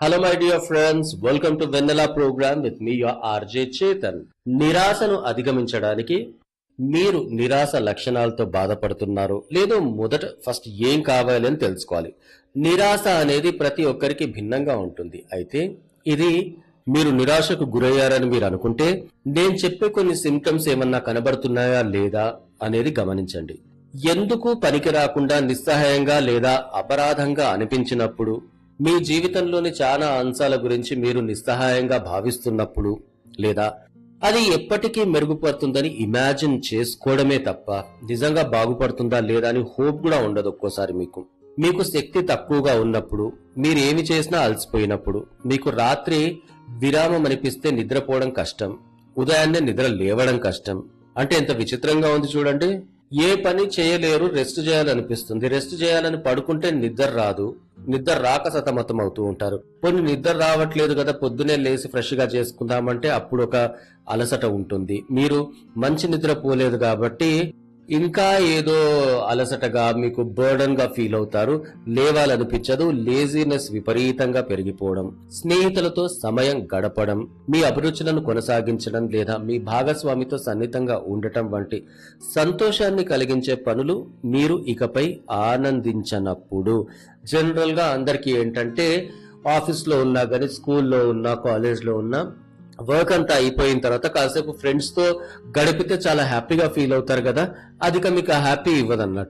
hello my dear friends welcome to Vennela program with me your RJ Chetan నిరాశను అధిగమించడానికి మీరు నిరాశ లక్షణాలతో బాధపడుతున్నారు లేదో మొదట ఫస్ట్ ఏం కావాలి అని తెలుసుకోవాలి నిరాశ అనేది ప్రతి ఒక్కరికి భిన్నంగా ఉంటుంది అయితే ఇది మీరు నిరాశకు గురయ్యారని మీరు అనుకుంటే నేను చెప్పే కొన్ని సిమ్టమ్స్ ఏమన్నా కనబడుతున్నాయా లేదా అనేది గమనించండి ఎందుకు పనికి రాకుండా నిస్సహాయంగా లేదా అపరాధంగా అనిపించినప్పుడు మీ జీవితంలోని చాలా అంశాల గురించి మీరు నిస్సహాయంగా భావిస్తున్నప్పుడు లేదా అది ఎప్పటికీ మెరుగుపడుతుందని ఇమాజిన్ చేసుకోవడమే తప్ప నిజంగా బాగుపడుతుందా లేదా అని హోప్ కూడా ఉండదు ఒక్కోసారి మీకు మీకు శక్తి తక్కువగా ఉన్నప్పుడు మీరు ఏమి చేసినా అలసిపోయినప్పుడు మీకు రాత్రి విరామం అనిపిస్తే నిద్రపోవడం కష్టం ఉదయాన్నే నిద్ర లేవడం కష్టం అంటే ఎంత విచిత్రంగా ఉంది చూడండి ఏ పని చేయలేరు రెస్ట్ చేయాలనిపిస్తుంది రెస్ట్ చేయాలని పడుకుంటే నిద్ర రాదు నిద్ర రాక సతమతం అవుతూ ఉంటారు కొన్ని నిద్ర రావట్లేదు కదా పొద్దునే లేచి ఫ్రెష్ గా చేసుకుందామంటే అప్పుడు ఒక అలసట ఉంటుంది మీరు మంచి నిద్ర పోలేదు కాబట్టి ఇంకా ఏదో అలసటగా మీకు బర్డన్ గా ఫీల్ అవుతారు లేవాలనిపించదు లేజినెస్ విపరీతంగా పెరిగిపోవడం స్నేహితులతో సమయం గడపడం మీ అభిరుచులను కొనసాగించడం లేదా మీ భాగస్వామితో సన్నిహితంగా ఉండటం వంటి సంతోషాన్ని కలిగించే పనులు మీరు ఇకపై ఆనందించనప్పుడు జనరల్ గా అందరికీ ఏంటంటే ఆఫీస్ లో ఉన్నా కానీ స్కూల్లో ఉన్నా కాలేజ్ లో ఉన్నా వర్క్ అంతా అయిపోయిన తర్వాత కాసేపు ఫ్రెండ్స్ తో గడిపితే చాలా హ్యాపీగా ఫీల్ అవుతారు కదా అది ఇక మీకు హ్యాపీ ఇవ్వదన్నట్టు